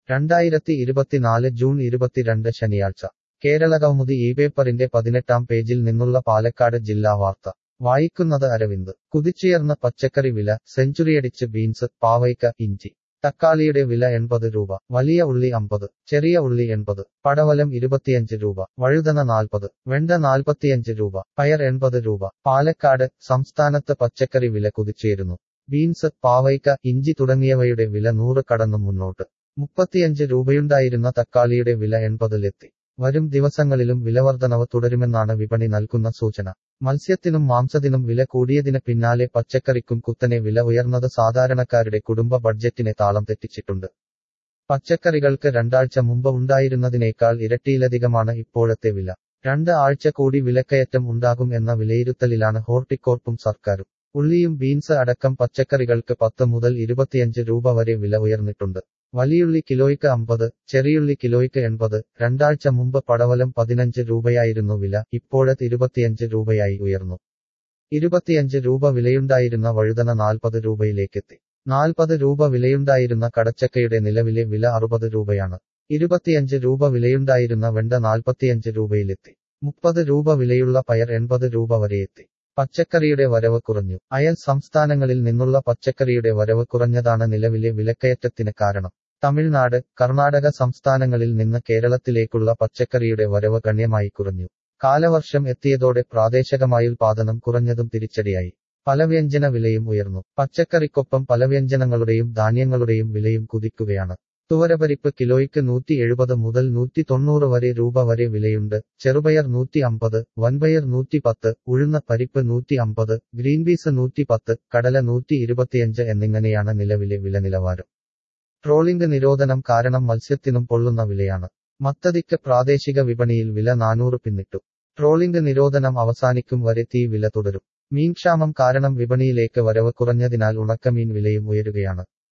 രണ്ടായിരത്തി ഇരുപത്തിനാല് ജൂൺ ഇരുപത്തിരണ്ട് ശനിയാഴ്ച കേരള കൗമുദി ഈ പേപ്പറിന്റെ പതിനെട്ടാം പേജിൽ നിന്നുള്ള പാലക്കാട് ജില്ലാ വാർത്ത വായിക്കുന്നത് അരവിന്ദ് കുതിച്ചുയർന്ന പച്ചക്കറി വില സെഞ്ചുറിയടിച്ച് ബീൻസ് പാവയ്ക്ക ഇഞ്ചി തക്കാളിയുടെ വില എൺപത് രൂപ വലിയ ഉള്ളി അമ്പത് ചെറിയ ഉള്ളി എൺപത് പടവലം ഇരുപത്തിയഞ്ച് രൂപ വഴുതന നാൽപ്പത് വെണ്ട നാൽപ്പത്തിയഞ്ച് രൂപ പയർ എൺപത് രൂപ പാലക്കാട് സംസ്ഥാനത്ത് പച്ചക്കറി വില കുതിച്ചുയരുന്നു ബീൻസ് പാവയ്ക്ക ഇഞ്ചി തുടങ്ങിയവയുടെ വില നൂറ് കടന്നു മുന്നോട്ട് മുപ്പത്തിയഞ്ച് രൂപയുണ്ടായിരുന്ന തക്കാളിയുടെ വില എൺപതിലെത്തി വരും ദിവസങ്ങളിലും വിലവർധനവ് തുടരുമെന്നാണ് വിപണി നൽകുന്ന സൂചന മത്സ്യത്തിനും മാംസത്തിനും വില കൂടിയതിന് പിന്നാലെ പച്ചക്കറിക്കും കുത്തനെ വില ഉയർന്നത് സാധാരണക്കാരുടെ കുടുംബ ബഡ്ജറ്റിനെ താളം തെറ്റിച്ചിട്ടുണ്ട് പച്ചക്കറികൾക്ക് രണ്ടാഴ്ച മുമ്പ് ഉണ്ടായിരുന്നതിനേക്കാൾ ഇരട്ടിയിലധികമാണ് ഇപ്പോഴത്തെ വില രണ്ട് ആഴ്ച കൂടി വിലക്കയറ്റം ഉണ്ടാകും എന്ന വിലയിരുത്തലിലാണ് ഹോർട്ടിക്കോർപ്പും സർക്കാരും ഉള്ളിയും ബീൻസ് അടക്കം പച്ചക്കറികൾക്ക് പത്ത് മുതൽ ഇരുപത്തിയഞ്ച് രൂപ വരെ വില ഉയർന്നിട്ടുണ്ട് വലിയുള്ളി കിലോയ്ക്ക് അമ്പത് ചെറിയുള്ളി കിലോയ്ക്ക് എൺപത് രണ്ടാഴ്ച മുമ്പ് പടവലം പതിനഞ്ച് രൂപയായിരുന്നു വില ഇപ്പോഴത് ഇരുപത്തിയഞ്ച് രൂപയായി ഉയർന്നു ഇരുപത്തിയഞ്ച് രൂപ വിലയുണ്ടായിരുന്ന വഴുതന നാൽപ്പത് രൂപയിലേക്കെത്തി നാൽപ്പത് രൂപ വിലയുണ്ടായിരുന്ന കടച്ചക്കയുടെ നിലവിലെ വില അറുപത് രൂപയാണ് ഇരുപത്തിയഞ്ച് രൂപ വിലയുണ്ടായിരുന്ന വെണ്ട നാൽപ്പത്തിയഞ്ച് രൂപയിലെത്തി മുപ്പത് രൂപ വിലയുള്ള പയർ എൺപത് രൂപ വരെയെത്തി പച്ചക്കറിയുടെ വരവ് കുറഞ്ഞു അയൽ സംസ്ഥാനങ്ങളിൽ നിന്നുള്ള പച്ചക്കറിയുടെ വരവ് കുറഞ്ഞതാണ് നിലവിലെ വിലക്കയറ്റത്തിന് കാരണം തമിഴ്നാട് കർണാടക സംസ്ഥാനങ്ങളിൽ നിന്ന് കേരളത്തിലേക്കുള്ള പച്ചക്കറിയുടെ വരവ് ഗണ്യമായി കുറഞ്ഞു കാലവർഷം എത്തിയതോടെ പ്രാദേശികമായുൽപാദനം കുറഞ്ഞതും തിരിച്ചടിയായി പലവ്യഞ്ജന വിലയും ഉയർന്നു പച്ചക്കറിക്കൊപ്പം പലവ്യഞ്ജനങ്ങളുടെയും ധാന്യങ്ങളുടെയും വിലയും കുതിക്കുകയാണ് തുവരപരിപ്പ് കിലോയ്ക്ക് നൂറ്റി എഴുപത് മുതൽ നൂറ്റി തൊണ്ണൂറ് വരെ രൂപ വരെ വിലയുണ്ട് ചെറുപയർ നൂറ്റി അമ്പത് വൻപയർ നൂറ്റി പത്ത് ഉഴുന്ന പരിപ്പ് നൂറ്റി അമ്പത് ഗ്രീൻ പീസ് നൂറ്റി പത്ത് കടല നൂറ്റി ഇരുപത്തിയഞ്ച് എന്നിങ്ങനെയാണ് നിലവിലെ വില നിലവാരം ട്രോളിംഗ് നിരോധനം കാരണം മത്സ്യത്തിനും പൊള്ളുന്ന വിലയാണ് മത്തതിക്ക് പ്രാദേശിക വിപണിയിൽ വില നാനൂറ് പിന്നിട്ടു ട്രോളിംഗ് നിരോധനം അവസാനിക്കും വരെ തീ വില തുടരും മീൻക്ഷാമം കാരണം വിപണിയിലേക്ക് വരവ് കുറഞ്ഞതിനാൽ ഉണക്കമീൻ വിലയും ഉയരുകയാണ്